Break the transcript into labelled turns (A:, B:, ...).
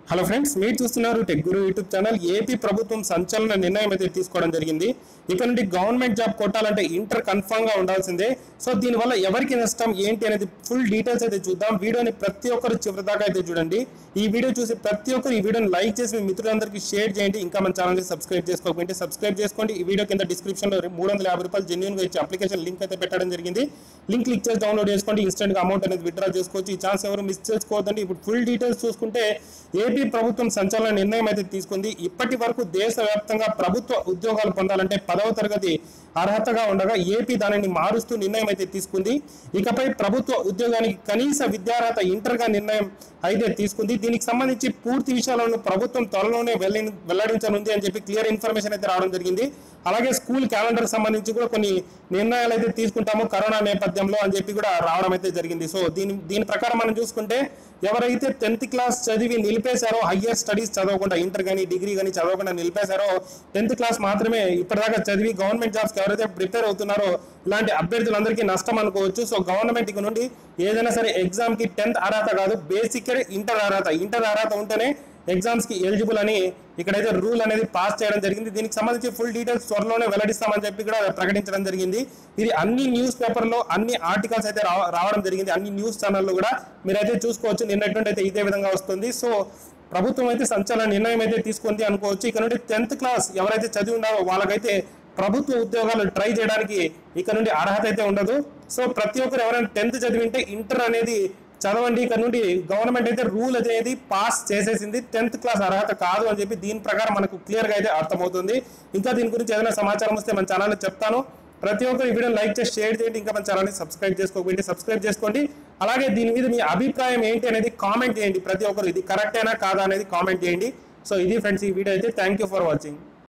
A: hello friends మీరు చూస్తున్నారు tech guru YouTube channel AP ప్రభుత్వం సంచలన నిర్ణయం అయితే తీసుకోవడం జరిగింది ఇక నుండి గవర్నమెంట్ జాబ్ కొట్టాలంటే ఇంటర్ కన్ఫర్మ్ గా ఉండాల్సిందే సో దీనివల్ల ఎవరికి నష్టం ఏంటి అనేది ఫుల్ డీటెయిల్స్ అయితే చూద్దాం వీడియోని ప్రతి ఒక్కరు చివరి దాకా అయితే చూడండి ఈ వీడియో చూసి ప్రతి ఒక్కరు ఈ వీడియోని లైక్ చేసి మీ మిత్రులందరికీ షేర్ చేయండి ఇంకా మన ఛానల్ని సబ్స్క్రైబ్ చేసుకోకపోతే సబ్స్క్రైబ్ చేసుకోండి ఈ వీడియో కింద డిస్క్రిప్షన్ లో మూడు వందల యాభై రూపాయలు జెన్యున్ గా ఇచ్చే అప్లికేషన్ లింక్ అయితే పెట్టడం జరిగింది లింక్ క్లిక్ చేసి డౌన్లోడ్ చేసుకోండి ఇన్స్టెంట్ గా అమౌంట్ అనేది విత్డ్రా చేసుకోవచ్చు ఈ ఛాన్స్ ఎవరు మిస్ చేసుకోవద్దండి ఇప్పుడు ఫుల్ డీటెయిల్స్ చూసుకుంటే ఏపీ ప్రభుత్వం సంచలన నిర్ణయం అయితే తీసుకుంది ఇప్పటి వరకు దేశవ్యాప్తంగా ప్రభుత్వ ఉద్యోగాలు పొందాలంటే పదవ తరగతి అర్హతగా ఉండగా ఏపీ దానిని మారుస్తూ నిర్ణయం అయితే తీసుకుంది ఇకపై ప్రభుత్వ ఉద్యోగానికి కనీస విద్యార్హత ఇంటర్ గా నిర్ణయం అయితే తీసుకుంది దీనికి సంబంధించి పూర్తి విషయాలను ప్రభుత్వం త్వరలోనే వెల్లడి వెల్లడించనుంది అని చెప్పి క్లియర్ ఇన్ఫర్మేషన్ అయితే రావడం జరిగింది అలాగే స్కూల్ క్యాలెండర్ సంబంధించి కూడా కొన్ని నిర్ణయాలు అయితే తీసుకుంటాము కరోనా నేపథ్యంలో అని చెప్పి కూడా రావడం అయితే జరిగింది సో దీని దీని ప్రకారం మనం చూసుకుంటే ఎవరైతే టెన్త్ క్లాస్ చదివి నిలిపేశారో హయ్యర్ స్టడీస్ చదవకుండా ఇంటర్ కానీ డిగ్రీ కానీ చదవకుండా నిలిపేశారో టెన్త్ క్లాస్ మాత్రమే ఇప్పటిదాకా చదివి గవర్నమెంట్ జాబ్స్ ఎవరైతే ప్రిపేర్ అవుతున్నారో ఇలాంటి అభ్యర్థులందరికీ నష్టం అనుకోవచ్చు సో గవర్నమెంట్ ఇక నుండి ఏదైనా సరే ఎగ్జామ్ కి టెన్త్ అర్హత కాదు బేసిక్ ఇంటర్ అర్హత ఇంటర్ అర్హత ఉంటేనే ఎగ్జామ్స్ కి ఎలిజిబుల్ అని ఇక్కడైతే రూల్ అనేది పాస్ చేయడం జరిగింది దీనికి సంబంధించి ఫుల్ డీటెయిల్స్ త్వరలోనే వెల్లడిస్తామని చెప్పి కూడా ప్రకటించడం జరిగింది ఇది అన్ని న్యూస్ పేపర్ లో అన్ని ఆర్టికల్స్ అయితే రావ- రావడం జరిగింది అన్ని న్యూస్ ఛానల్లో కూడా మీరైతే చూసుకోవచ్చు నిన్నటువంటి అయితే ఇదే విధంగా వస్తుంది సో ప్రభుత్వం అయితే సంచలన నిర్ణయం అయితే తీసుకుంది అనుకోవచ్చు ఇక నుండి టెన్త్ క్లాస్ ఎవరైతే చదివి ఉన్నారో వాళ్ళకైతే ప్రభుత్వ ఉద్యోగాలు ట్రై చేయడానికి ఇక నుండి అర్హత అయితే ఉండదు సో ప్రతి ఒక్కరు ఎవరైనా టెన్త్ చదివింటే ఇంటర్ అనేది చదవండి ఇక్కడ నుండి గవర్నమెంట్ అయితే రూల్ అనేది పాస్ చేసేసింది టెన్త్ క్లాస్ అర్హత కాదు అని చెప్పి దీని ప్రకారం మనకు క్లియర్ గా అయితే అర్థమవుతుంది ఇంకా దీని గురించి ఏదైనా సమాచారం వస్తే మన ఛానల్ చెప్తాను ప్రతి ఒక్కరు ఈ వీడియో లైక్ చేసి షేర్ చేయండి ఇంకా మన ఛానల్ని సబ్స్క్రైబ్ చేసుకోకపోతే సబ్స్క్రైబ్ చేసుకోండి అలాగే దీని మీద మీ అభిప్రాయం ఏంటి అనేది కామెంట్ చేయండి ప్రతి ఒక్కరు ఇది కరెక్టేనా కాదా అనేది కామెంట్ చేయండి సో ఇది ఫ్రెండ్స్ ఈ వీడియో అయితే థ్యాంక్ యూ ఫర్ వాచింగ్